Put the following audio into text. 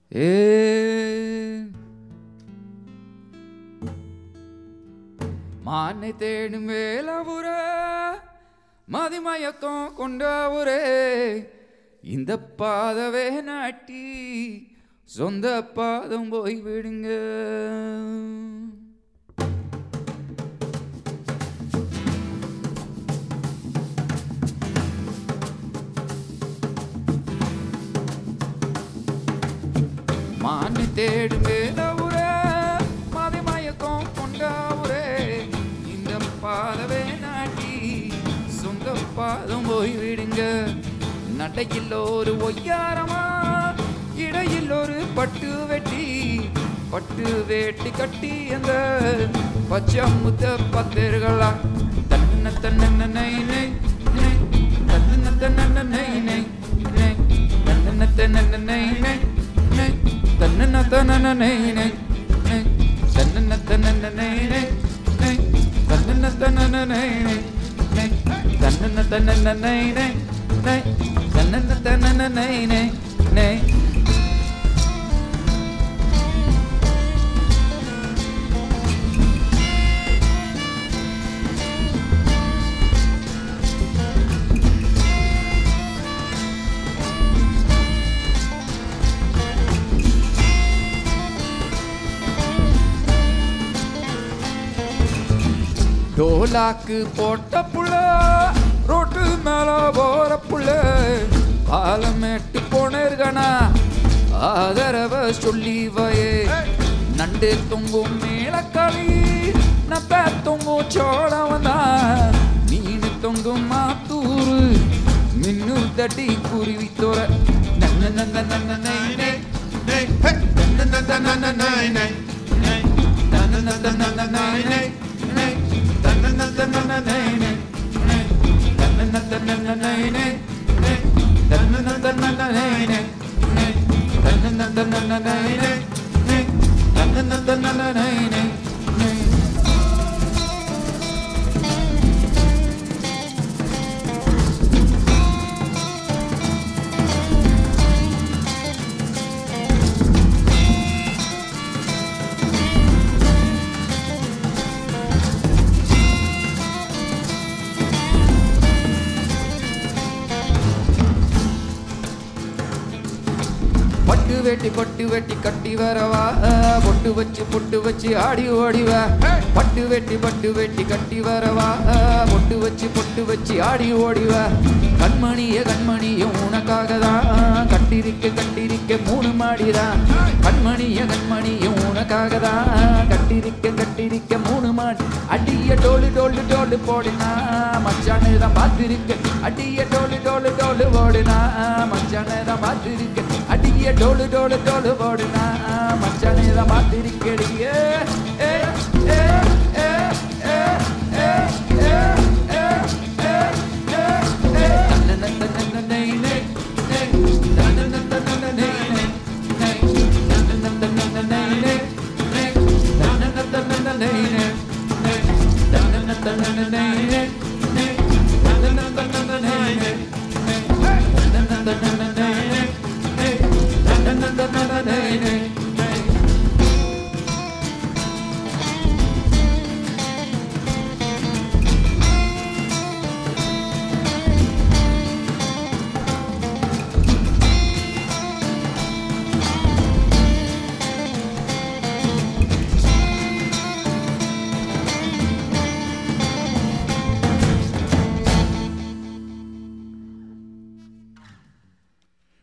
ஏ மானை தேடும் வேலவுர மதிமயக்கம் கொண்டவுரே இந்த பாதவே நாட்டி சொந்த பாதம் போய் விடுங்க மானை தேடும் வேலவுர மதிமயக்கம் கொண்டவுரே இந்த பாதவே நாட்டி சொந்த பாதம் போய் விடுங்க நடையில் ஒரு ஒய்யாரமா இடையில் ஒரு பட்டு வெட்டி பட்டு வேட்டி கட்டி அந்த பச்சை முத்த பத்தர்களா தன்ன தன்ன நை நை நை தன்ன தன்ன நை நை நை தன்ன தன்ன நை நை நை தன்ன தன்ன நை நை நை தன்ன தன்ன நை நை நை தன்ன தன்ன நை நை நை தன்ன தன்ன நை நை நை தன்ன தன்ன நை நை நை டோலாக்கு போட்ட புள்ள ரோட்டு மேல போற புள்ள பாலமேட்டு போனேர்கனா ஆதரவ சொல்லி வயே நண்டு தொங்கும் மேலக்களி நப்ப தொங்கும் சோழவன் தான் மீன் தொங்கும் மாத்தூரு மின்னு தட்டி குருவி தோற நன்ன நன்ன நன்ன நை நை நை ஹே! நன்ன நன்ன நன்ன நை நை நை நன்ன நன்ன நன்ன நை நை நை தன்ன நன்ன நன்ன நை நை நை தன்ன நன்ன நன்ன நை நை நை தன்ன நன்ன நன்ன நை நை நை தன்ன நன்ன நன்ன நை நை நை தன்ன நன்ன நன்ன நை நை நை பட்டு வெட்டி பட்டு வெட்டி கட்டி வரவா பொட்டு வச்சு பொட்டு வச்சு ஆடி ஓடிவா பட்டு வெட்டி பட்டு வெட்டி கட்டி வரவா பொட்டு வச்சு பொட்டு வச்சு ஆடி ஓடிவா கண்மணிய கண்மணியும் உனக்காக தான் கட்டிருக்க கட்டிருக்க மூணு மாடிதான் கண்மணிய கண்மணியும் உனக்காக தான் கட்டிருக்க கட்டிருக்க மூணு மாடி அடிய டோலு டோலு டோலு போடினா மச்சானு தான் பார்த்திருக்க அடிய டோலு டோலு டோலு போடுனா மச்சானு தான் பார்த்திருக்க அடிய டோலு டோலு டோலு போடுனா மச்சானே தான் பார்த்திருக்கடியே